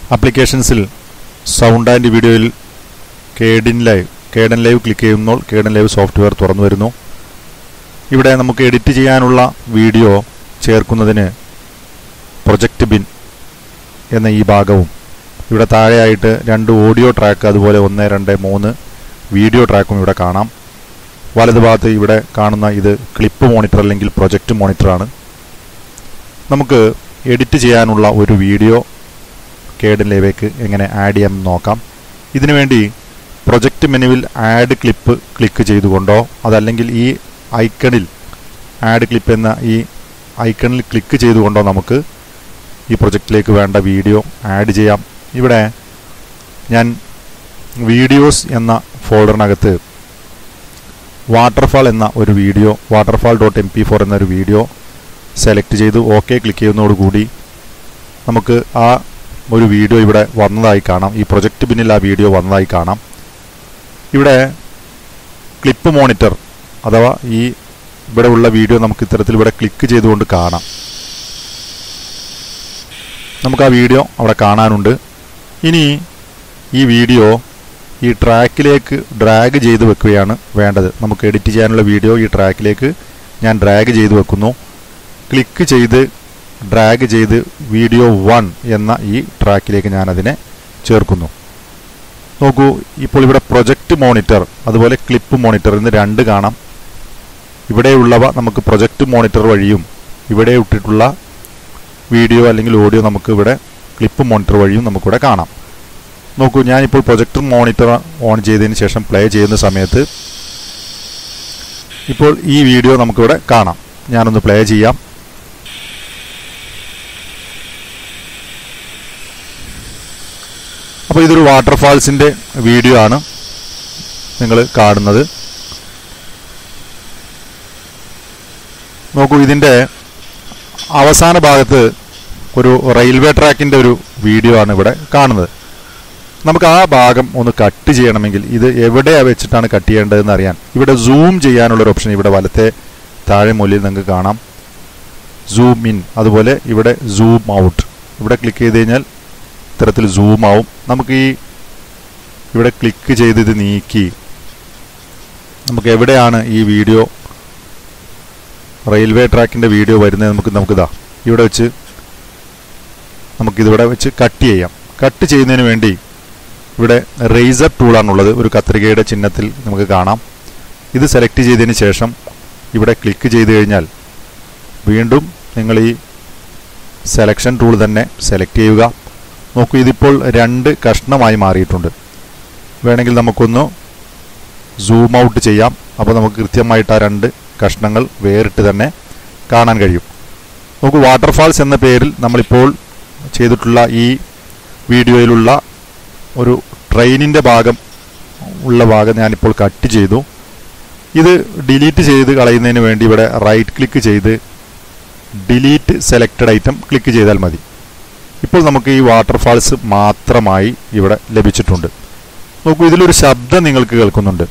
ആപ്ലിക്കേഷൻസിൽ sound and വീഡിയോയിൽ Kdenlive Kdenlive click ചെയ്യുമ്പോൾ കേഡൻ live software തുറന്നു വരുന്നു ഇവിടെ നമുക്ക് എഡിറ്റ് ചെയ്യാനുള്ള വീഡിയോ ചേർക്കുന്നതിന് പ്രൊജക്റ്റ് ബിൻ എന്ന ഈ ഭാഗവും ഇവിടെ താഴെയായിട്ട് രണ്ട് ഓഡിയോ ട്രാക്ക് അതുപോലെ ഒന്ന് രണ്ട് മൂന്ന് വീഡിയോ ട്രാക്കും ഇവിടെ കാണാം വലതുഭാഗത്ത് ഇവിടെ കാണുന്ന ഇത് ക്ലിപ്പ് മോണിറ്റർ അല്ലെങ്കിൽ പ്രൊജക്റ്റ് മോണിറ്ററാണ് നമുക്ക് എഡിറ്റ് ചെയ്യാനുള്ള ഒരു വീഡിയോ കേഡൻ ലൈവേക്ക് എങ്ങനെ ആഡ് ചെയ്യാം എന്ന് നോക്കാം ഇതിനുവേണ്ടി പ്രൊജക്റ്റ് മെനുവിൽ ആഡ് ക്ലിപ്പ് ക്ലിക്ക് ചെയ്തുകൊണ്ടോ അതല്ലെങ്കിൽ ഈ ഐക്കണിൽ ആഡ് ക്ലിപ്പ് എന്ന ഈ ഐക്കണിൽ ക്ലിക്ക് ചെയ്തുകൊണ്ടോ നമുക്ക് ഈ പ്രൊജക്റ്റിലേക്ക് വേണ്ട വീഡിയോ ആഡ് ചെയ്യാം ഇവിടെ ഞാൻ വീഡിയോസ് എന്ന ഫോൾഡറിനകത്ത് വാട്ടർഫാൾ എന്ന ഒരു video waterfall dot M P four എന്നൊരു വീഡിയോ സെലക്ട് ചെയ്ത് ഓക്കെ ക്ലിക്ക് ചെയ്യുന്നതോടുകൂടി നമുക്ക് ആ ഒരു വീഡിയോ ഇവിടെ വന്നതായി കാണാം ഈ പ്രൊജക്റ്റ് പിന്നിൽ ആ വീഡിയോ വന്നതായി കാണാം ഇവിടെ ക്ലിപ്പ് മോണിറ്റർ അഥവാ ഈ ഇവിടെ ഉള്ള വീഡിയോ നമുക്ക് ഇത്തരത്തിൽ ഇവിടെ ക്ലിക്ക് ചെയ്തുകൊണ്ട് കാണാം നമുക്ക് ആ വീഡിയോ അവിടെ കാണാനുണ്ട് ഇനി ഈ വീഡിയോ ഈ ട്രാക്കിലേക്ക് ഡ്രാഗ് ചെയ്ത് വെക്കുകയാണ് വേണ്ടത് നമുക്ക് എഡിറ്റ് ചെയ്യാനുള്ള വീഡിയോ ഈ ട്രാക്കിലേക്ക് ഞാൻ ഡ്രാഗ് ചെയ്ത് വെക്കുന്നു ക്ലിക്ക് ചെയ്ത് ഡ്രാഗ് ചെയ്ത് വീഡിയോ വൺ എന്ന ഈ ട്രാക്കിലേക്ക് ഞാൻ അതിനെ ചേർക്കുന്നു നോക്കൂ ഇപ്പോൾ ഇവിടെ പ്രൊജക്റ്റ് മോണിറ്റർ അതുപോലെ ക്ലിപ്പ് മോണിറ്റർ എന്ന് രണ്ട് കാണാം ഇവിടെയുള്ളവ നമുക്ക് പ്രൊജക്റ്റ് മോണിറ്റർ വഴിയും ഇവിടെ ഇട്ടിട്ടുള്ള വീഡിയോ അല്ലെങ്കിൽ ഓഡിയോ നമുക്ക് ഇവിടെ ക്ലിപ്പ് മോണിറ്റർ വഴിയും നമുക്കിവിടെ കാണാം നോക്കൂ ഞാനിപ്പോൾ പ്രൊജക്ടർ മോണിറ്റർ ഓൺ ചെയ്തതിന് ശേഷം പ്ലേ ചെയ്യുന്ന സമയത്ത് ഇപ്പോൾ ഈ വീഡിയോ നമുക്കിവിടെ കാണാം ഞാനൊന്ന് പ്ലേ ചെയ്യാം അപ്പോൾ ഇതൊരു വാട്ടർഫാൾസിൻ്റെ വീഡിയോ ആണ് നിങ്ങൾ കാണുന്നത് നോക്കൂ ഇതിൻ്റെ അവസാന ഭാഗത്ത് ഒരു റെയിൽവേ ട്രാക്കിൻ്റെ ഒരു വീഡിയോ ആണ് ഇവിടെ കാണുന്നത് നമുക്ക് ആ ഭാഗം ഒന്ന് കട്ട് ചെയ്യണമെങ്കിൽ ഇത് എവിടെയാണ് വെച്ചിട്ടാണ് കട്ട് ചെയ്യേണ്ടതെന്ന് അറിയാൻ ഇവിടെ സൂം ചെയ്യാനുള്ളൊരു ഓപ്ഷൻ ഇവിടെ വലത്തെ താഴെ മൂലയിൽ നിങ്ങൾക്ക് കാണാം സൂം ഇൻ അതുപോലെ ഇവിടെ സൂം ഔട്ട് ഇവിടെ ക്ലിക്ക് ചെയ്ത് കഴിഞ്ഞാൽ ഇത്തരത്തിൽ സൂം ആവും നമുക്ക് ഈ ഇവിടെ ക്ലിക്ക് ചെയ്ത് ഇത് നീക്കി നമുക്ക് എവിടെയാണ് ഈ വീഡിയോ റെയിൽവേ ട്രാക്കിൻ്റെ വീഡിയോ വരുന്നത് നമുക്ക് നമുക്കിതാ ഇവിടെ വെച്ച് നമുക്കിതിവിടെ വെച്ച് കട്ട് ചെയ്യാം കട്ട് ചെയ്യുന്നതിന് വേണ്ടി ഇവിടെ റേസർ ടൂളാണുള്ളത് ഒരു കത്രികയുടെ ചിഹ്നത്തിൽ നമുക്ക് കാണാം ഇത് സെലക്ട് ചെയ്തതിന് ശേഷം ഇവിടെ ക്ലിക്ക് ചെയ്ത് കഴിഞ്ഞാൽ വീണ്ടും നിങ്ങൾ ഈ സെലക്ഷൻ ടൂൾ തന്നെ സെലക്ട് ചെയ്യുക നോക്കൂ ഇതിപ്പോൾ രണ്ട് കഷ്ണമായി മാറിയിട്ടുണ്ട് വേണമെങ്കിൽ നമുക്കൊന്ന് സൂം ഔട്ട് ചെയ്യാം അപ്പോൾ നമുക്ക് കൃത്യമായിട്ട് ആ രണ്ട് കഷ്ണങ്ങൾ വേറിട്ട് തന്നെ കാണാൻ കഴിയും നോക്കൂ വാട്ടർഫാൾസ് എന്ന പേരിൽ നമ്മളിപ്പോൾ ചെയ്തിട്ടുള്ള ഈ വീഡിയോയിലുള്ള ഒരു ട്രെയിനിൻ്റെ ഭാഗം ഉള്ള ഭാഗം ഞാനിപ്പോൾ കട്ട് ചെയ്തു ഇത് ഡിലീറ്റ് ചെയ്ത് കളയുന്നതിന് വേണ്ടി ഇവിടെ റൈറ്റ് ക്ലിക്ക് ചെയ്ത് ഡിലീറ്റ് സെലക്റ്റഡ് ഐറ്റം ക്ലിക്ക് ചെയ്താൽ മതി ഇപ്പോൾ നമുക്ക് ഈ വാട്ടർഫാൾസ് മാത്രമായി ഇവിടെ ലഭിച്ചിട്ടുണ്ട് നോക്കൂ ഇതിലൊരു ശബ്ദം നിങ്ങൾക്ക് കേൾക്കുന്നുണ്ട്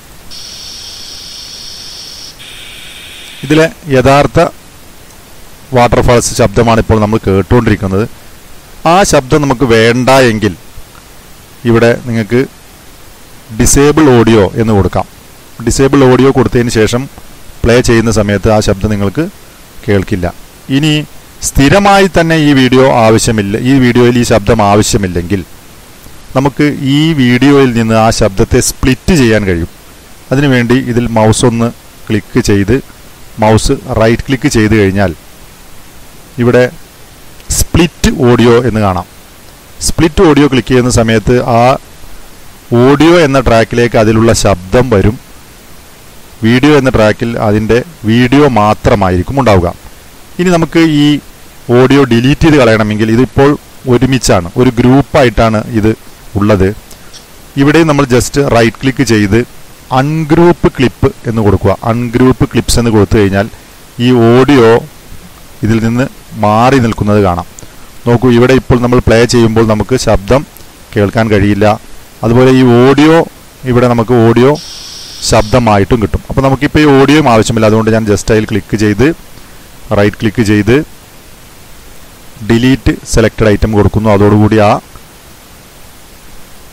ഇതിലെ യഥാർത്ഥ വാട്ടർഫാൾസ് ശബ്ദമാണ് ഇപ്പോൾ നമ്മൾ കേട്ടുകൊണ്ടിരിക്കുന്നത് ആ ശബ്ദം നമുക്ക് വേണ്ട എങ്കിൽ ഇവിടെ നിങ്ങൾക്ക് ഡിസേബിൾ ഓഡിയോ എന്ന് കൊടുക്കാം ഡിസേബിൾ ഓഡിയോ കൊടുത്തതിന് ശേഷം പ്ലേ ചെയ്യുന്ന സമയത്ത് ആ ശബ്ദം നിങ്ങൾക്ക് കേൾക്കില്ല ഇനി സ്ഥിരമായി തന്നെ ഈ വീഡിയോ ആവശ്യമില്ല ഈ വീഡിയോയിൽ ഈ ശബ്ദം ആവശ്യമില്ലെങ്കിൽ നമുക്ക് ഈ വീഡിയോയിൽ നിന്ന് ആ ശബ്ദത്തെ സ്പ്ലിറ്റ് ചെയ്യാൻ കഴിയും അതിനുവേണ്ടി ഇതിൽ മൗസ് ഒന്ന് ക്ലിക്ക് ചെയ്ത് മൗസ് റൈറ്റ് ക്ലിക്ക് ചെയ്ത് കഴിഞ്ഞാൽ ഇവിടെ സ്പ്ലിറ്റ് ഓഡിയോ എന്ന് കാണാം സ്പ്ലിറ്റ് ഓഡിയോ ക്ലിക്ക് ചെയ്യുന്ന സമയത്ത് ആ ഓഡിയോ എന്ന ട്രാക്കിലേക്ക് അതിലുള്ള ശബ്ദം വരും വീഡിയോ എന്ന ട്രാക്കിൽ അതിൻ്റെ വീഡിയോ മാത്രമായിരിക്കും ഉണ്ടാവുക ഇനി നമുക്ക് ഈ ഓഡിയോ ഡിലീറ്റ് ചെയ്ത് കളയണമെങ്കിൽ ഇതിപ്പോൾ ഒരുമിച്ചാണ് ഒരു ഗ്രൂപ്പായിട്ടാണ് ഇത് ഉള്ളത് ഇവിടെ നമ്മൾ ജസ്റ്റ് റൈറ്റ് ക്ലിക്ക് ചെയ്ത് അൺഗ്രൂപ്പ് ക്ലിപ്പ് എന്ന് കൊടുക്കുക അൺഗ്രൂപ്പ് ക്ലിപ്സ് എന്ന് കൊടുത്തു കഴിഞ്ഞാൽ ഈ ഓഡിയോ ഇതിൽ നിന്ന് മാറി നിൽക്കുന്നത് കാണാം നോക്കൂ ഇവിടെ ഇപ്പോൾ നമ്മൾ പ്ലേ ചെയ്യുമ്പോൾ നമുക്ക് ശബ്ദം കേൾക്കാൻ കഴിയില്ല അതുപോലെ ഈ ഓഡിയോ ഇവിടെ നമുക്ക് ഓഡിയോ ശബ്ദമായിട്ടും കിട്ടും അപ്പോൾ നമുക്കിപ്പോൾ ഈ ഓഡിയോയും ആവശ്യമില്ല അതുകൊണ്ട് ഞാൻ ജസ്റ്റ് അതിൽ ക്ലിക്ക് ചെയ്ത് റൈറ്റ് ക്ലിക്ക് ചെയ്ത് ഡിലീറ്റ് സെലക്റ്റഡ് ഐറ്റം കൊടുക്കുന്നു അതോടുകൂടി ആ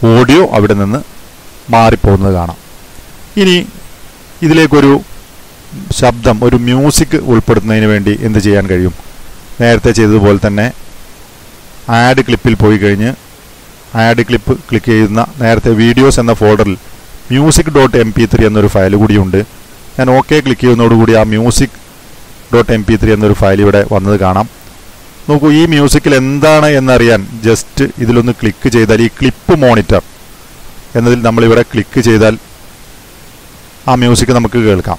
ഓഡിയോ അവിടെ നിന്ന് മാറിപ്പോകുന്നത് കാണാം ഇനി ഇതിലേക്കൊരു ശബ്ദം ഒരു മ്യൂസിക് ഉൾപ്പെടുത്തുന്നതിന് വേണ്ടി എന്ത് ചെയ്യാൻ കഴിയും നേരത്തെ ചെയ്തതുപോലെ തന്നെ ആഡ് ക്ലിപ്പിൽ പോയി കഴിഞ്ഞ് ആഡ് ക്ലിപ്പ് ക്ലിക്ക് ചെയ്യുന്ന നേരത്തെ വീഡിയോസ് എന്ന ഫോൾഡറിൽ music dot M P three എന്നൊരു ഫയൽ കൂടിയുണ്ട് ഞാൻ ഓക്കെ ക്ലിക്ക് ചെയ്യുന്നതോടുകൂടി ആ music dot M P three എന്നൊരു ഫയൽ ഇവിടെ വന്നത് കാണാം നോക്കൂ ഈ മ്യൂസിക്കിൽ എന്താണ് എന്നറിയാൻ ജസ്റ്റ് ഇതിലൊന്ന് ക്ലിക്ക് ചെയ്താൽ ഈ ക്ലിപ്പ് മോണിറ്റർ എന്നതിൽ നമ്മളിവിടെ ക്ലിക്ക് ചെയ്താൽ ആ മ്യൂസിക് നമുക്ക് കേൾക്കാം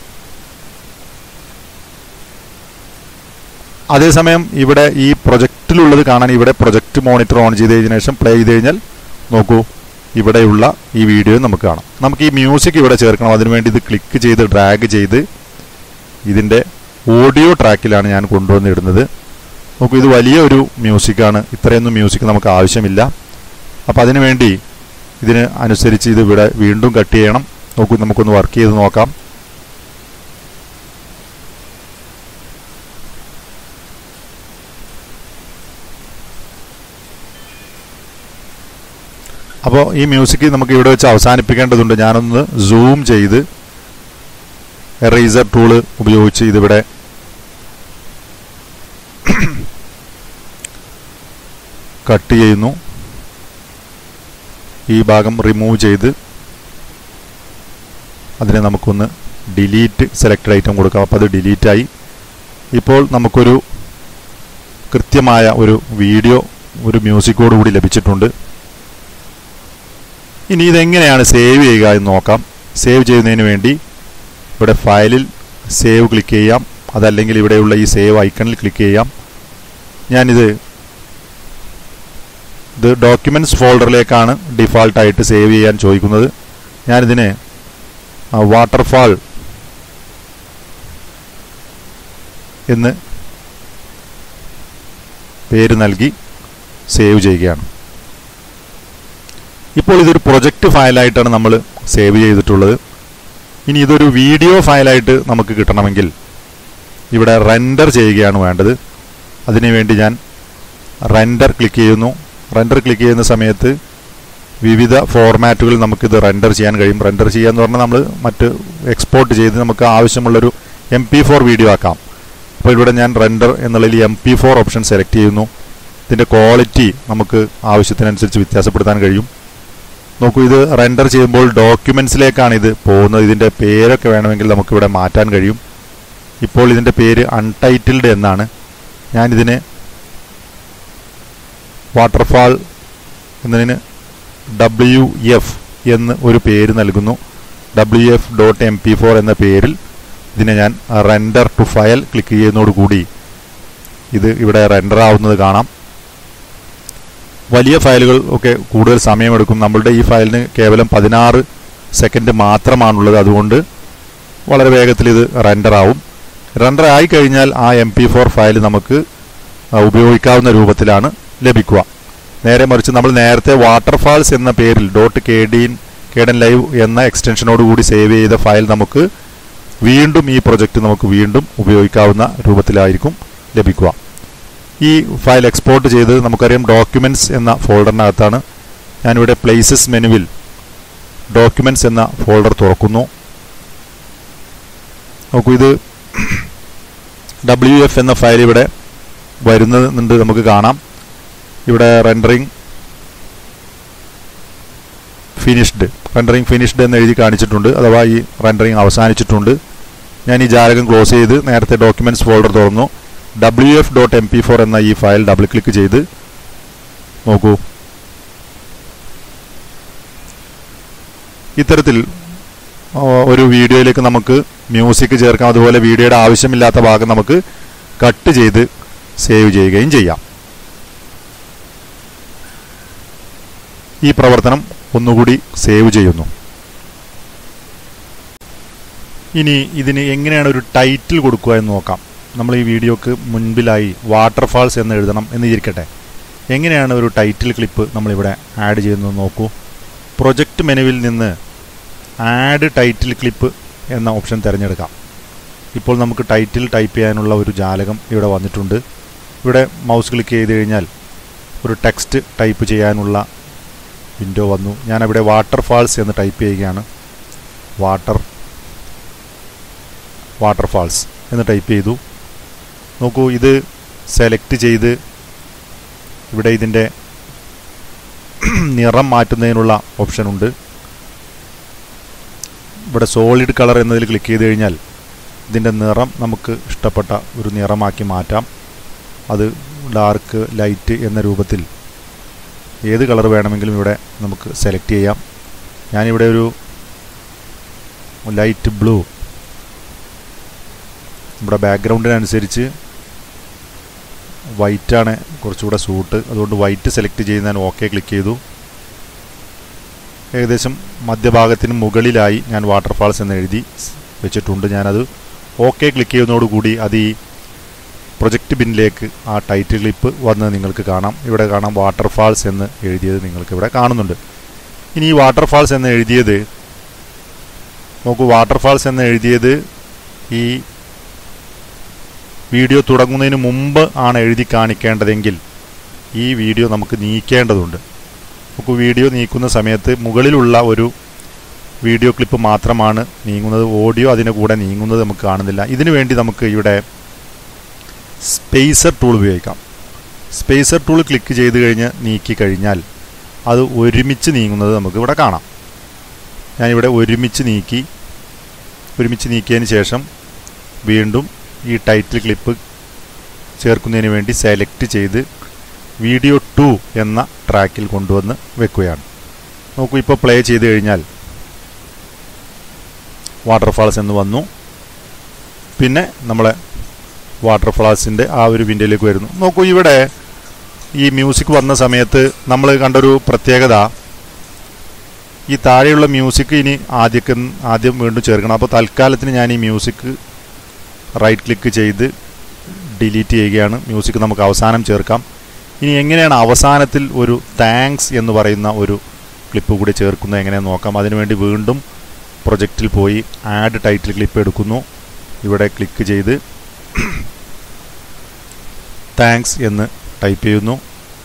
അതേസമയം ഇവിടെ ഈ പ്രൊജക്റ്റിലുള്ളത് കാണാൻ ഇവിടെ പ്രൊജക്റ്റ് മോണിറ്റർ ഓൺ ചെയ്ത് കഴിഞ്ഞ ശേഷം പ്ലേ ചെയ്ത് കഴിഞ്ഞാൽ നോക്കൂ ഇവിടെയുള്ള ഈ വീഡിയോ നമുക്ക് കാണാം നമുക്ക് ഈ മ്യൂസിക് ഇവിടെ ചേർക്കണം അതിനുവേണ്ടി ഇത് ക്ലിക്ക് ചെയ്ത് ഡ്രാഗ് ചെയ്ത് ഇതിൻ്റെ ഓഡിയോ ട്രാക്കിലാണ് ഞാൻ കൊണ്ടുവന്നിടുന്നത് നോക്കൂ ഇത് വലിയ ഒരു മ്യൂസിക്കാണ് ഇത്രയൊന്നും മ്യൂസിക് നമുക്ക് ആവശ്യമില്ല അപ്പോൾ അതിനു വേണ്ടി ഇതിന് അനുസരിച്ച് ഇത് ഇവിടെ വീണ്ടും കട്ട് ചെയ്യണം നോക്കൂ നമുക്കൊന്ന് വർക്ക് ചെയ്ത് നോക്കാം അപ്പോൾ ഈ മ്യൂസിക് നമുക്ക് ഇവിടെ വെച്ച് അവസാനിപ്പിക്കേണ്ടതുണ്ട് ഞാനൊന്ന് സൂം ചെയ്ത് എറേസർ ടൂള് ഉപയോഗിച്ച് ഇതിവിടെ കട്ട് ചെയ്യുന്നു ഈ ഭാഗം റിമൂവ് ചെയ്ത് അതിനെ നമുക്കൊന്ന് ഡിലീറ്റ് സെലക്റ്റഡ് ഐറ്റം കൊടുക്കാം അപ്പോൾ അത് ഡിലീറ്റായി ഇപ്പോൾ നമുക്കൊരു കൃത്യമായ ഒരു വീഡിയോ ഒരു മ്യൂസിക്കോട് കൂടി ലഭിച്ചിട്ടുണ്ട് ഇനി ഇതെങ്ങനെയാണ് സേവ് ചെയ്യുക എന്ന് നോക്കാം സേവ് ചെയ്യുന്നതിന് വേണ്ടി ഇവിടെ ഫയലിൽ സേവ് ക്ലിക്ക് ചെയ്യാം അതല്ലെങ്കിൽ ഇവിടെയുള്ള ഈ സേവ് ഐക്കണിൽ ക്ലിക്ക് ചെയ്യാം ഞാനിത് ഇത് ഡോക്യുമെൻറ്റ്സ് ഫോൾഡറിലേക്കാണ് ഡിഫാൾട്ടായിട്ട് സേവ് ചെയ്യാൻ ചോദിക്കുന്നത് ഞാനിതിന് വാട്ടർഫാൾ എന്ന് പേര് നൽകി സേവ് ചെയ്യുകയാണ് ഇപ്പോൾ ഇതൊരു പ്രൊജക്റ്റ് ഫയലായിട്ടാണ് നമ്മൾ സേവ് ചെയ്തിട്ടുള്ളത് ഇനി ഇതൊരു വീഡിയോ ഫയലായിട്ട് നമുക്ക് കിട്ടണമെങ്കിൽ ഇവിടെ റെൻഡർ ചെയ്യുകയാണ് വേണ്ടത് അതിനുവേണ്ടി ഞാൻ റെൻഡർ ക്ലിക്ക് ചെയ്യുന്നു റെൻഡർ ക്ലിക്ക് ചെയ്യുന്ന സമയത്ത് വിവിധ ഫോർമാറ്റുകളിൽ നമുക്കിത് റെൻഡർ ചെയ്യാൻ കഴിയും റെൻഡർ ചെയ്യാന്ന് പറഞ്ഞാൽ നമ്മൾ മറ്റ് എക്സ്പോർട്ട് ചെയ്ത് നമുക്ക് ആവശ്യമുള്ളൊരു എം പി ഫോർ വീഡിയോ ആക്കാം അപ്പോൾ ഇവിടെ ഞാൻ റെൻഡർ എന്നുള്ളതിൽ M P four option select ചെയ്യുന്നു ഇതിൻ്റെ ക്വാളിറ്റി നമുക്ക് ആവശ്യത്തിനനുസരിച്ച് വ്യത്യാസപ്പെടുത്താൻ കഴിയും നോക്കൂ ഇത് റെൻഡർ ചെയ്യുമ്പോൾ ഡോക്യുമെൻസിലേക്കാണ് ഇത് പോകുന്നത് ഇതിൻ്റെ പേരൊക്കെ വേണമെങ്കിൽ നമുക്കിവിടെ മാറ്റാൻ കഴിയും ഇപ്പോൾ ഇതിൻ്റെ പേര് അൺടൈറ്റിൽഡ് എന്നാണ് ഞാനിതിന് വാട്ടർഫാൾ എന്നതിന് ഡബ്ല്യു എഫ് എന്ന് ഒരു പേര് നൽകുന്നു W F dot M P four എന്ന പേരിൽ ഇതിനെ ഞാൻ റെൻഡർ ടു ഫയൽ ക്ലിക്ക് ചെയ്യുന്നതോടുകൂടി ഇത് ഇവിടെ റെൻഡർ ആവുന്നത് കാണാം വലിയ ഫയലുകൾ ഒക്കെ കൂടുതൽ സമയമെടുക്കും നമ്മളുടെ ഈ ഫയലിന് കേവലം പതിനാറ് സെക്കൻഡ് മാത്രമാണുള്ളത് അതുകൊണ്ട് വളരെ വേഗത്തിൽ ഇത് റെൻഡർ ആവും റെൻഡർ ആയി കഴിഞ്ഞാൽ ആ എം പി ഫോർ ഫയൽ നമുക്ക് ഉപയോഗിക്കാവുന്ന രൂപത്തിലാണ് ലഭിക്കുക നേരെ മറിച്ച് നമ്മൾ നേരത്തെ വാട്ടർഫാൾസ് എന്ന പേരിൽ ഡോട്ട് കെ ഡീൻ കേഡൻ ലൈവ് എന്ന എക്സ്റ്റൻഷനോട് കൂടി സേവ് ചെയ്ത ഫയൽ നമുക്ക് വീണ്ടും ഈ പ്രൊജക്റ്റ് നമുക്ക് വീണ്ടും ഉപയോഗിക്കാവുന്ന രൂപത്തിലായിരിക്കും ലഭിക്കുക ഈ ഫയൽ എക്സ്പോർട്ട് ചെയ്ത് നമുക്കറിയാം ഡോക്യുമെൻറ്റ്സ് എന്ന ഫോൾഡറിനകത്താണ് ഞാനിവിടെ പ്ലേസസ് മെനുവിൽ ഡോക്യുമെൻറ്റ്സ് എന്ന ഫോൾഡർ തുറക്കുന്നു നോക്കൂ ഇത് ഡബ്ല്യു എഫ് എന്ന ഫയൽ ഇവിടെ വരുന്നുണ്ട് നമുക്ക് കാണാം ഇവിടെ റെൻഡറിങ് ഫിനിഷ്ഡ് റെൻഡറിങ് ഫിനിഷ്ഡ് എന്ന് എഴുതി കാണിച്ചിട്ടുണ്ട് അഥവാ ഈ റെൻഡറിങ് അവസാനിച്ചിട്ടുണ്ട് ഞാൻ ഈ ജാലകം ക്ലോസ് ചെയ്ത് നേരത്തെ ഡോക്യുമെൻറ്റ്സ് ഫോൾഡർ തുറന്നു W F dot M P four എന്ന ഈ ഫയൽ ഡബിൾ ക്ലിക്ക് ചെയ്ത് നോക്കൂ ഇത്തരത്തിൽ ഒരു വീഡിയോയിലേക്ക് നമുക്ക് മ്യൂസിക് ചേർക്കാം അതുപോലെ വീഡിയോയുടെ ആവശ്യമില്ലാത്ത ഭാഗം നമുക്ക് കട്ട് ചെയ്ത് സേവ് ചെയ്യുകയും ചെയ്യാം ഈ പ്രവർത്തനം ഒന്നുകൂടി സേവ് ചെയ്യുന്നു ഇനി ഇതിന് എങ്ങനെയാണ് ഒരു ടൈറ്റിൽ കൊടുക്കുക എന്ന് നോക്കാം നമ്മൾ ഈ വീഡിയോക്ക് മുൻപിലായി വാട്ടർഫാൾസ് എന്ന് എഴുതണം എന്ന് ഇരിക്കട്ടെ എങ്ങനെയാണ് ഒരു ടൈറ്റിൽ ക്ലിപ്പ് നമ്മളിവിടെ ആഡ് ചെയ്യുന്നത് നോക്കൂ പ്രൊജക്റ്റ് മെനുവിൽ നിന്ന് ആഡ് ടൈറ്റിൽ ക്ലിപ്പ് എന്ന ഓപ്ഷൻ തിരഞ്ഞെടുക്കാം ഇപ്പോൾ നമുക്ക് ടൈറ്റിൽ ടൈപ്പ് ചെയ്യാനുള്ള ഒരു ജാലകം ഇവിടെ വന്നിട്ടുണ്ട് ഇവിടെ മൗസ് ക്ലിക്ക് ചെയ്ത് കഴിഞ്ഞാൽ ഒരു ടെക്സ്റ്റ് ടൈപ്പ് ചെയ്യാനുള്ള വിൻഡോ വന്നു ഞാനവിടെ വാട്ടർ ഫാൾസ് എന്ന് ടൈപ്പ് ചെയ്യുകയാണ് വാട്ടർ വാട്ടർ ഫാൾസ് എന്ന് ടൈപ്പ് ചെയ്തു നോക്കൂ ഇത് സെലക്ട് ചെയ്ത് ഇവിടെ ഇതിൻ്റെ നിറം മാറ്റുന്നതിനുള്ള ഓപ്ഷൻ ഉണ്ട് ഇവിടെ സോളിഡ് കളർ എന്നതിൽ ക്ലിക്ക് ചെയ്ത് കഴിഞ്ഞാൽ ഇതിൻ്റെ നിറം നമുക്ക് ഇഷ്ടപ്പെട്ട ഒരു നിറമാക്കി മാറ്റാം അത് ഡാർക്ക് ലൈറ്റ് എന്ന രൂപത്തിൽ ഏത് കളർ വേണമെങ്കിലും ഇവിടെ നമുക്ക് സെലക്ട് ചെയ്യാം ഞാനിവിടെ ഒരു ലൈറ്റ് ബ്ലൂ നമ്മുടെ ബാക്ക്ഗ്രൗണ്ടിനനുസരിച്ച് വൈറ്റാണ് കുറച്ചുകൂടെ സൂട്ട് അതുകൊണ്ട് വൈറ്റ് സെലക്ട് ചെയ്ത് ഞാൻ ഓക്കെ ക്ലിക്ക് ചെയ്തു ഏകദേശം മധ്യഭാഗത്തിന് മുകളിലായി ഞാൻ വാട്ടർഫാൾസ് എന്ന് എഴുതി വെച്ചിട്ടുണ്ട് ഞാനത് ഓക്കെ ക്ലിക്ക് ചെയ്യുന്നതോടുകൂടി അത് ഈ പ്രൊജക്റ്റ് ബിന്നിലേക്ക് ആ ടൈറ്റിൽ ക്ലിപ്പ് വന്ന് നിങ്ങൾക്ക് കാണാം ഇവിടെ കാണാം വാട്ടർഫാൾസ് എന്ന് എഴുതിയത് നിങ്ങൾക്ക് ഇവിടെ കാണുന്നുണ്ട് ഇനി ഈ വാട്ടർഫാൾസ് എന്ന് എഴുതിയത് നോക്കൂ വാട്ടർഫാൾസ് എന്ന് എഴുതിയത് ഈ വീഡിയോ തുടങ്ങുന്നതിന് മുമ്പ് ആണ് എഴുതി കാണിക്കേണ്ടതെങ്കിൽ ഈ വീഡിയോ നമുക്ക് നീക്കേണ്ടതുണ്ട് നമുക്ക് വീഡിയോ നീക്കുന്ന സമയത്ത് മുകളിലുള്ള ഒരു വീഡിയോ ക്ലിപ്പ് മാത്രമാണ് നീങ്ങുന്നത് ഓഡിയോ അതിന് കൂടെ നീങ്ങുന്നത് നമുക്ക് കാണുന്നില്ല ഇതിനു വേണ്ടി നമുക്ക് ഇവിടെ സ്പേസർ ടൂൾ ഉപയോഗിക്കാം സ്പേസർ ടൂൾ ക്ലിക്ക് ചെയ്ത് കഴിഞ്ഞ് നീക്കി കഴിഞ്ഞാൽ അത് ഒരുമിച്ച് നീങ്ങുന്നത് നമുക്ക് ഇവിടെ കാണാം ഞാനിവിടെ ഒരുമിച്ച് നീക്കി ഒരുമിച്ച് നീക്കിയതിന് ശേഷം വീണ്ടും ഈ ടൈറ്റിൽ ക്ലിപ്പ് ചേർക്കുന്നതിന് വേണ്ടി സെലക്ട് ചെയ്ത് വീഡിയോ ടു എന്ന ട്രാക്കിൽ കൊണ്ടുവന്ന് വെക്കുകയാണ് നോക്കൂ ഇപ്പോൾ പ്ലേ ചെയ്ത് കഴിഞ്ഞാൽ വാട്ടർഫാൾസ് എന്ന് വന്നു പിന്നെ നമ്മളെ വാട്ടർഫാൾസിൻ്റെ ആ ഒരു വിൻഡോയിലേക്ക് വരുന്നു നോക്കൂ ഇവിടെ ഈ മ്യൂസിക് വന്ന സമയത്ത് നമ്മൾ കണ്ടൊരു പ്രത്യേകത ഈ താഴെയുള്ള മ്യൂസിക് ഇനി ആദ്യം ആദ്യം വീണ്ടും ചേർക്കണം അപ്പോൾ തൽക്കാലത്തിന് ഞാൻ ഈ മ്യൂസിക് റൈറ്റ് ക്ലിക്ക് ചെയ്ത് ഡിലീറ്റ് ചെയ്യുകയാണ് മ്യൂസിക് നമുക്ക് അവസാനം ചേർക്കാം ഇനി എങ്ങനെയാണ് അവസാനത്തിൽ ഒരു താങ്ക്സ് എന്ന് പറയുന്ന ഒരു ക്ലിപ്പ് കൂടി ചേർക്കുന്നത് എങ്ങനെയാണെന്ന് നോക്കാം അതിനുവേണ്ടി വീണ്ടും പ്രൊജക്റ്റിൽ പോയി ആഡ് ടൈറ്റിൽ ക്ലിപ്പ് എടുക്കുന്നു ഇവിടെ ക്ലിക്ക് ചെയ്ത് താങ്ക്സ് എന്ന് ടൈപ്പ് ചെയ്യുന്നു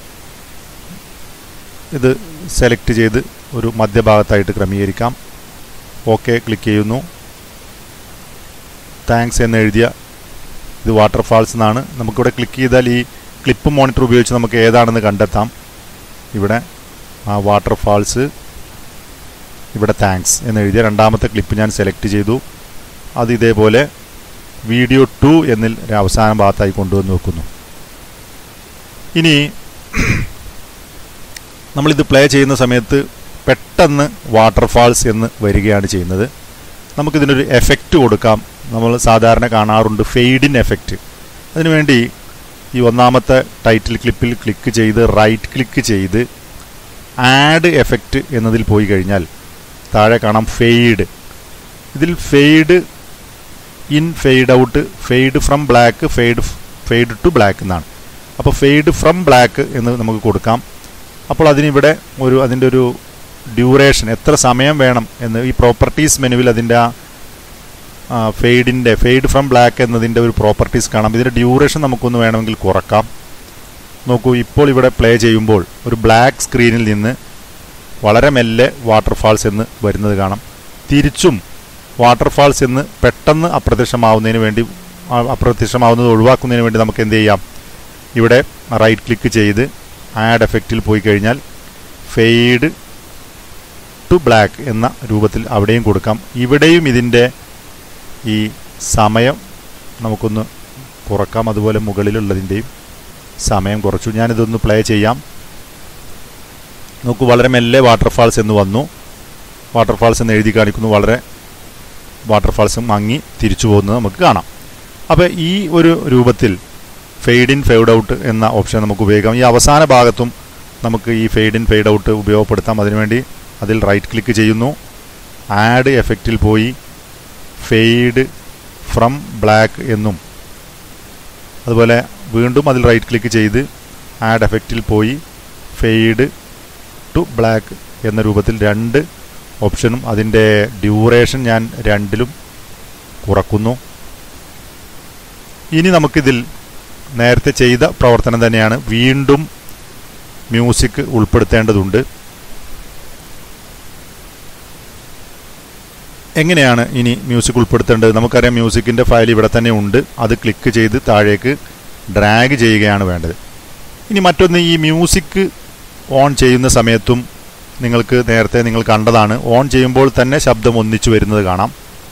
ഇത് സെലക്ട് ചെയ്ത് ഒരു മധ്യഭാഗത്തായിട്ട് ക്രമീകരിക്കാം ഓക്കെ ക്ലിക്ക് ചെയ്യുന്നു താങ്ക്സ് എന്ന് എഴുതിയ ഇത് വാട്ടർഫാൾസ് എന്നാണ് നമുക്കിവിടെ ക്ലിക്ക് ചെയ്താൽ ഈ ക്ലിപ്പ് മോണിറ്റർ ഉപയോഗിച്ച് നമുക്ക് ഏതാണെന്ന് കണ്ടെത്താം ഇവിടെ ആ വാട്ടർഫാൾസ് ഇവിടെ താങ്ക്സ് എന്ന് എഴുതിയ രണ്ടാമത്തെ ക്ലിപ്പ് ഞാൻ സെലക്ട് ചെയ്തു അത് ഇതേപോലെ വീഡിയോ ടു എന്നിൽ അവസാന ഭാഗത്തായി കൊണ്ടുവന്ന് വെക്കുന്നു ഇനി നമ്മളിത് പ്ലേ ചെയ്യുന്ന സമയത്ത് പെട്ടെന്ന് വാട്ടർഫാൾസ് എന്ന് വരികയാണ് ചെയ്യുന്നത് നമുക്കിതിനൊരു എഫക്റ്റ് കൊടുക്കാം നമ്മൾ സാധാരണ കാണാറുണ്ട് ഫെയ്ഡിൻ എഫക്റ്റ് അതിനുവേണ്ടി ഈ ഒന്നാമത്തെ ടൈറ്റിൽ ക്ലിപ്പിൽ ക്ലിക്ക് ചെയ്ത് റൈറ്റ് ക്ലിക്ക് ചെയ്ത് ആഡ് എഫക്റ്റ് എന്നതിൽ പോയി കഴിഞ്ഞാൽ താഴെ കാണാം ഫെയ്ഡ് ഇതിൽ fade in fade out fade from black fade fade to black എന്നാണ് അപ്പോൾ ഫെയ്ഡ് ഫ്രം ബ്ലാക്ക് എന്ന് നമുക്ക് കൊടുക്കാം അപ്പോൾ അതിനിവിടെ ഒരു അതിൻ്റെ ഒരു ഡ്യൂറേഷൻ എത്ര സമയം വേണം എന്ന് ഈ പ്രോപ്പർട്ടീസ് മെനുവിൽ അതിൻ്റെ ആ ഫെയ്ഡിൻ്റെ ഫെയ്ഡ് ഫ്രം ബ്ലാക്ക് എന്നതിൻ്റെ ഒരു പ്രോപ്പർട്ടീസ് കാണാം ഇതിൻ്റെ ഡ്യൂറേഷൻ നമുക്കൊന്ന് വേണമെങ്കിൽ കുറക്കാം നോക്കൂ ഇപ്പോൾ ഇവിടെ പ്ലേ ചെയ്യുമ്പോൾ ഒരു ബ്ലാക്ക് സ്ക്രീനിൽ നിന്ന് വളരെ മെല്ലെ വാട്ടർഫാൾസ് എന്ന് വരുന്നത് കാണാം തിരിച്ചും വാട്ടർഫാൾസ് എന്ന് പെട്ടെന്ന് അപ്രത്യക്ഷമാവുന്നതിന് വേണ്ടി അപ്രത്യക്ഷമാവുന്നത് ഒഴിവാക്കുന്നതിന് വേണ്ടി നമുക്ക് എന്ത് ചെയ്യാം ഇവിടെ റൈറ്റ് ക്ലിക്ക് ചെയ്ത് ആഡ് എഫക്റ്റിൽ പോയി കഴിഞ്ഞാൽ ഫെയ്ഡ് ടു ബ്ലാക്ക് എന്ന രൂപത്തിൽ അവിടെയും കൊടുക്കാം ഇവിടെയും ഇതിൻ്റെ ഈ സമയം നമുക്കൊന്ന് കുറക്കാം അതുപോലെ മുകളിലുള്ളതിൻ്റെയും സമയം കുറച്ചു ഞാനിതൊന്ന് പ്ലേ ചെയ്യാം നോക്കൂ വളരെ മെല്ലെ വാട്ടർഫാൾസ് എന്ന് വന്നു വാട്ടർഫാൾസ് എന്ന് എഴുതി കാണിക്കുന്നു വളരെ വാട്ടർഫാൾസും മങ്ങി തിരിച്ചു പോകുന്നത് നമുക്ക് കാണാം അപ്പോൾ ഈ ഒരു രൂപത്തിൽ ഫെയ്ഡ് ഇൻ ഫെയ്ഡ് ഔട്ട് എന്ന ഓപ്ഷൻ നമുക്ക് ഉപയോഗിക്കാം ഈ അവസാന ഭാഗത്തും നമുക്ക് ഈ ഫെയ്ഡ് ഇൻ ഫെയ്ഡ് ഔട്ട് ഉപയോഗപ്പെടുത്താം അതിനുവേണ്ടി അതിൽ റൈറ്റ് ക്ലിക്ക് ചെയ്യുന്നു ആഡ് എഫക്റ്റിൽ പോയി ഫെയ്ഡ് ഫ്രം ബ്ലാക്ക് എന്നും അതുപോലെ വീണ്ടും അതിൽ റൈറ്റ് ക്ലിക്ക് ചെയ്ത് ആഡ് എഫക്റ്റിൽ പോയി ഫെയ്ഡ് ടു ബ്ലാക്ക് എന്ന രൂപത്തിൽ രണ്ട് ഓപ്ഷനും അതിൻ്റെ ഡ്യൂറേഷൻ ഞാൻ രണ്ടിലും കുറക്കുന്നു ഇനി നമുക്കിതിൽ നേരത്തെ ചെയ്ത പ്രവർത്തനം തന്നെയാണ് വീണ്ടും മ്യൂസിക് ഉൾപ്പെടുത്തേണ്ടതുണ്ട് എങ്ങനെയാണ് ഇനി മ്യൂസിക് ഉൾപ്പെടുത്തേണ്ടത് നമുക്കറിയാം മ്യൂസിക്കിൻ്റെ ഫയൽ ഇവിടെ തന്നെ ഉണ്ട് അത് ക്ലിക്ക് ചെയ്ത് താഴേക്ക് ഡ്രാഗ് ചെയ്യുകയാണ് വേണ്ടത് ഇനി മറ്റൊന്ന് ഈ മ്യൂസിക് ഓൺ ചെയ്യുന്ന സമയത്തും നിങ്ങൾക്ക് നേരത്തെ നിങ്ങൾ കണ്ടതാണ് ഓൺ ചെയ്യുമ്പോൾ തന്നെ ശബ്ദം ഒന്നിച്ചു വരുന്നത് കാണാം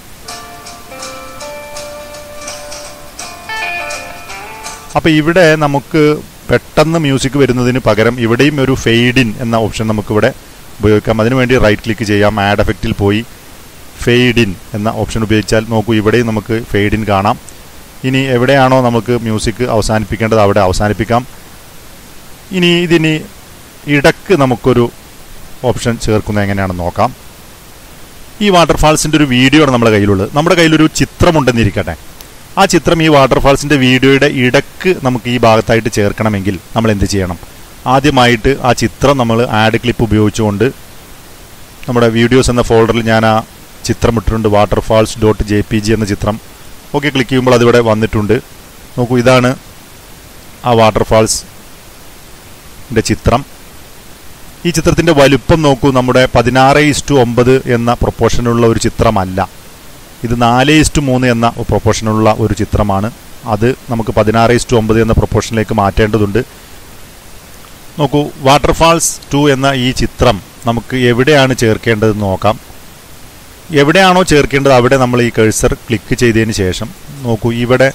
അപ്പോൾ ഇവിടെ നമുക്ക് പെട്ടെന്ന് മ്യൂസിക് വരുന്നതിന് പകരം ഇവിടെയും ഒരു ഫെയ്ഡിൻ എന്ന ഓപ്ഷൻ നമുക്കിവിടെ ഉപയോഗിക്കാം അതിനുവേണ്ടി റൈറ്റ് ക്ലിക്ക് ചെയ്യാം ആഡ് എഫക്റ്റിൽ പോയി ഫെയ്ഡിൻ എന്ന ഓപ്ഷൻ ഉപയോഗിച്ചാൽ നോക്കൂ ഇവിടെയും നമുക്ക് ഫെയ്ഡിൻ കാണാം ഇനി എവിടെയാണോ നമുക്ക് മ്യൂസിക് അവസാനിപ്പിക്കേണ്ടത് അവിടെ അവസാനിപ്പിക്കാം ഇനി ഇതിനി ഇടക്ക് നമുക്കൊരു ഓപ്ഷൻ ചേർക്കുന്നത് എങ്ങനെയാണെന്ന് നോക്കാം ഈ വാട്ടർഫാൾസിൻ്റെ ഒരു വീഡിയോ ആണ് നമ്മുടെ കയ്യിലുള്ളത് നമ്മുടെ കയ്യിലൊരു ചിത്രമുണ്ടെന്നിരിക്കട്ടെ ആ ചിത്രം ഈ വാട്ടർഫാൾസിൻ്റെ വീഡിയോയുടെ ഇടക്ക് നമുക്ക് ഈ ഭാഗത്തായിട്ട് ചേർക്കണമെങ്കിൽ നമ്മൾ എന്ത് ചെയ്യണം ആദ്യമായിട്ട് ആ ചിത്രം നമ്മൾ ആഡ് ക്ലിപ്പ് ഉപയോഗിച്ചുകൊണ്ട് നമ്മുടെ വീഡിയോസ് എന്ന ഫോൾഡറിൽ ഞാൻ ആ ചിത്രം ഇട്ടിട്ടുണ്ട് waterfalls dot J P G എന്ന ചിത്രം ഓക്കെ ക്ലിക്ക് ചെയ്യുമ്പോൾ അതിവിടെ വന്നിട്ടുണ്ട് നോക്കൂ ഇതാണ് ആ വാട്ടർഫാൾസിൻ്റെ ചിത്രം ഈ ചിത്രത്തിൻ്റെ വലുപ്പം നോക്കൂ നമ്മുടെ പതിനാറ് ഇസ്റ്റു ഒമ്പത് എന്ന പ്രൊപ്പോർഷനുള്ള ഒരു ചിത്രമല്ല ഇത് നാല് ഇസ്റ്റു മൂന്ന് എന്ന പ്രൊപ്പോർഷനുള്ള ഒരു ചിത്രമാണ് അത് നമുക്ക് പതിനാറ് ഇസ്റ്റു ഒമ്പത് എന്ന പ്രൊപ്പോർഷനിലേക്ക് മാറ്റേണ്ടതുണ്ട് നോക്കൂ വാട്ടർഫാൾസ് ടു എന്ന ഈ ചിത്രം നമുക്ക് എവിടെയാണ് ചേർക്കേണ്ടതെന്ന് നോക്കാം എവിടെയാണോ ചേർക്കേണ്ടത് അവിടെ നമ്മൾ ഈ കഴ്സർ ക്ലിക്ക് ചെയ്തതിന് ശേഷം നോക്കൂ ഇവിടെ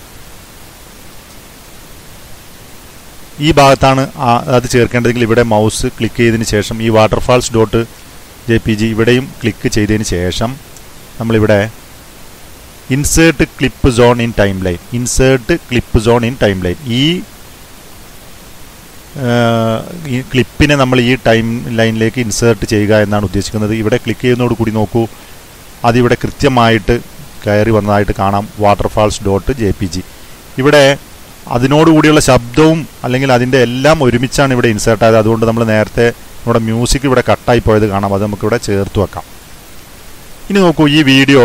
ഈ ഭാഗത്താണ് അത് ചേർക്കേണ്ടതെങ്കിൽ ഇവിടെ മൗസ് ക്ലിക്ക് ചെയ്തതിന് ശേഷം ഈ waterfalls dot J P G ഇവിടെയും ക്ലിക്ക് ചെയ്തതിന് ശേഷം നമ്മളിവിടെ insert clip zone in timeline insert clip zone in timeline ഈ ഈ ക്ലിപ്പിനെ നമ്മൾ ഈ ടൈം ലൈനിലേക്ക് ഇൻസേർട്ട് ചെയ്യുക എന്നാണ് ഉദ്ദേശിക്കുന്നത് ഇവിടെ ക്ലിക്ക് ചെയ്യുന്നതോട് കൂടി നോക്കൂ അതിവിടെ കൃത്യമായിട്ട് കയറി വന്നതായിട്ട് കാണാം waterfalls dot J P G ഇവിടെ അതിനോടുകൂടിയുള്ള ശബ്ദവും അല്ലെങ്കിൽ അതിൻ്റെ എല്ലാം ഒരുമിച്ചാണ് ഇവിടെ ഇൻസേർട്ട് ആയത് അതുകൊണ്ട് നമ്മൾ നേരത്തെ നമ്മുടെ മ്യൂസിക് ഇവിടെ കട്ടായി പോയത് കാണാം അത് നമുക്കിവിടെ ചേർത്ത് വെക്കാം ഇനി നോക്കൂ ഈ വീഡിയോ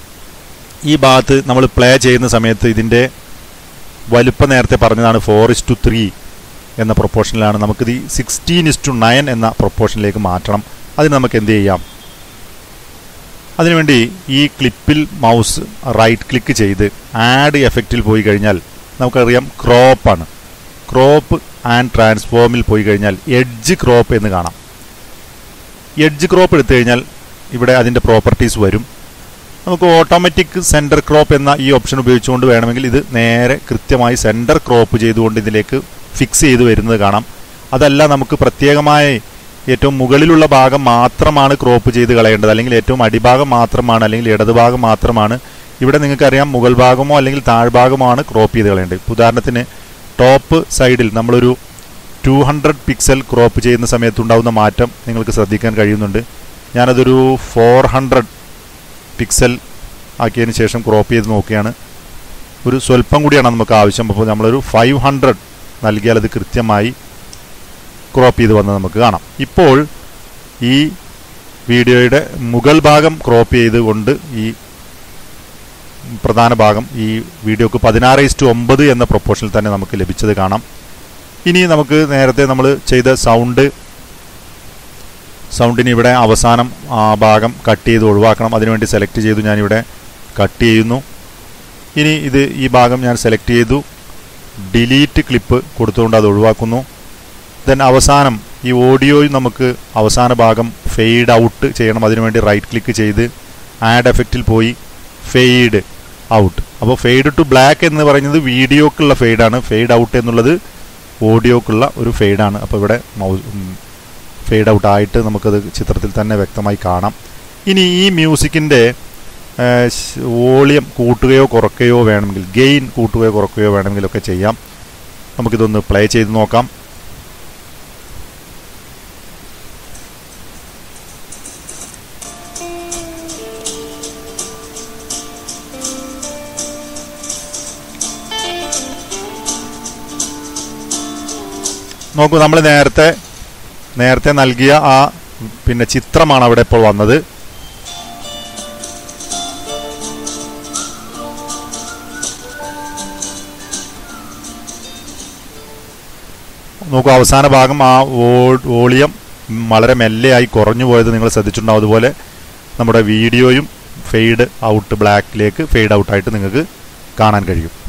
ഈ ഭാഗത്ത് നമ്മൾ പ്ലേ ചെയ്യുന്ന സമയത്ത് ഇതിൻ്റെ വലുപ്പം നേരത്തെ പറഞ്ഞതാണ് ഫോർ ഇസ് ടു ത്രീ എന്ന പ്രൊപ്പോർഷനിലാണ് നമുക്കിത് സിക്സ്റ്റീൻ ഇസ് ടു നയൻ എന്ന പ്രൊപ്പോർഷനിലേക്ക് മാറ്റണം അതിന് നമുക്ക് എന്ത് ചെയ്യാം അതിനുവേണ്ടി ഈ ക്ലിപ്പിൽ മൗസ് റൈറ്റ് ക്ലിക്ക് ചെയ്ത് ആഡ് എഫക്റ്റിൽ പോയി കഴിഞ്ഞാൽ നമുക്കറിയാം ക്രോപ്പാണ് ക്രോപ്പ് ആൻഡ് ട്രാൻസ്ഫോമിൽ പോയി കഴിഞ്ഞാൽ എഡ്ജ് ക്രോപ്പ് എന്ന് കാണാം എഡ്ജ് ക്രോപ്പ് എടുത്തു കഴിഞ്ഞാൽ ഇവിടെ അതിൻ്റെ പ്രോപ്പർട്ടീസ് വരും നമുക്ക് ഓട്ടോമാറ്റിക് സെൻറ്റർ ക്രോപ്പ് എന്ന ഈ ഓപ്ഷൻ ഉപയോഗിച്ചുകൊണ്ട് വേണമെങ്കിൽ ഇത് നേരെ കൃത്യമായി സെൻറ്റർ ക്രോപ്പ് ചെയ്തുകൊണ്ട് ഇതിലേക്ക് ഫിക്സ് ചെയ്ത് വരുന്നത് കാണാം അതല്ല നമുക്ക് പ്രത്യേകമായി ഏറ്റവും മുകളിലുള്ള ഭാഗം മാത്രമാണ് ക്രോപ്പ് ചെയ്ത് കളയേണ്ടത് അല്ലെങ്കിൽ ഏറ്റവും അടിഭാഗം മാത്രമാണ് അല്ലെങ്കിൽ ഇടതുഭാഗം മാത്രമാണ് ഇവിടെ നിങ്ങൾക്കറിയാം മുകൾ ഭാഗമോ അല്ലെങ്കിൽ താഴ്ഭാഗമാണ് ക്രോപ്പ് ചെയ്ത് കളയേണ്ടത് ഉദാഹരണത്തിന് ടോപ്പ് സൈഡിൽ നമ്മളൊരു ടു ഹൺഡ്രഡ് പിക്സൽ ക്രോപ്പ് ചെയ്യുന്ന സമയത്തുണ്ടാകുന്ന മാറ്റം നിങ്ങൾക്ക് ശ്രദ്ധിക്കാൻ കഴിയുന്നുണ്ട് ഞാനതൊരു ഫോർ ഹൺഡ്രഡ് പിക്സൽ ആക്കിയതിന് ശേഷം ക്രോപ്പ് ചെയ്ത് നോക്കുകയാണ് ഒരു സ്വല്പം കൂടിയാണ് നമുക്ക് ആവശ്യം അപ്പോൾ നമ്മളൊരു ഫൈവ് ഹൺഡ്രഡ് നൽകിയാൽ അത് കൃത്യമായി ക്രോപ്പ് ചെയ്ത് വന്ന് നമുക്ക് കാണാം ഇപ്പോൾ ഈ വീഡിയോയുടെ മുകൾ ഭാഗം ക്രോപ്പ് ചെയ്തുകൊണ്ട് ഈ പ്രധാന ഭാഗം ഈ വീഡിയോക്ക് പതിനാറ് ഇസ്റ്റു ഒമ്പത് എന്ന പ്രൊപ്പോർഷനിൽ തന്നെ നമുക്ക് ലഭിച്ചത് കാണാം ഇനി നമുക്ക് നേരത്തെ നമ്മൾ ചെയ്ത സൗണ്ട് സൗണ്ടിന് ഇവിടെ അവസാനം ആ ഭാഗം കട്ട് ചെയ്ത് ഒഴിവാക്കണം അതിനുവേണ്ടി സെലക്ട് ചെയ്തു ഞാനിവിടെ കട്ട് ചെയ്യുന്നു ഇനി ഇത് ഈ ഭാഗം ഞാൻ സെലക്ട് ചെയ്തു ഡിലീറ്റ് ക്ലിപ്പ് കൊടുത്തുകൊണ്ട് അത് ഒഴിവാക്കുന്നു ദെൻ അവസാനം ഈ ഓഡിയോയിൽ നമുക്ക് അവസാന ഭാഗം ഫെയ്ഡ് ഔട്ട് ചെയ്യണം അതിനുവേണ്ടി റൈറ്റ് ക്ലിക്ക് ചെയ്ത് ആഡ് എഫക്റ്റിൽ പോയി ഫെയ്ഡ് ഔട്ട് അപ്പോൾ ഫെയ്ഡ് ടു ബ്ലാക്ക് എന്ന് പറയുന്നത് വീഡിയോക്കുള്ള ഫെയ്ഡാണ് ഫെയ്ഡ് ഔട്ട് എന്നുള്ളത് ഓഡിയോക്കുള്ള ഒരു ഫെയ്ഡാണ് അപ്പോൾ ഇവിടെ ഫെയ്ഡ് ഔട്ട് ആയിട്ട് നമുക്കത് ചിത്രത്തിൽ തന്നെ വ്യക്തമായി കാണാം ഇനി ഈ മ്യൂസിക്കിൻ്റെ വോളിയം കൂട്ടുകയോ കുറയ്ക്കുകയോ വേണമെങ്കിൽ ഗെയിൻ കൂട്ടുകയോ കുറയ്ക്കുകയോ വേണമെങ്കിലൊക്കെ ചെയ്യാം നമുക്കിതൊന്ന് പ്ലേ ചെയ്ത് നോക്കാം നോക്കൂ നമ്മൾ നേരത്തെ നേരത്തെ നൽകിയ ആ പിന്നെ ചിത്രമാണ് അവിടെ ഇപ്പോൾ വന്നത് നോക്കൂ അവസാന ഭാഗം ആ വോളിയം വളരെ മെല്ലെയായി കുറഞ്ഞു പോയത് നിങ്ങൾ ശ്രദ്ധിച്ചിട്ടുണ്ടാവും അതുപോലെ നമ്മുടെ വീഡിയോയും ഫെയ്ഡ് ഔട്ട് ബ്ലാക്കിലേക്ക് ഫെയ്ഡ് ഔട്ടായിട്ട് നിങ്ങൾക്ക് കാണാൻ കഴിയും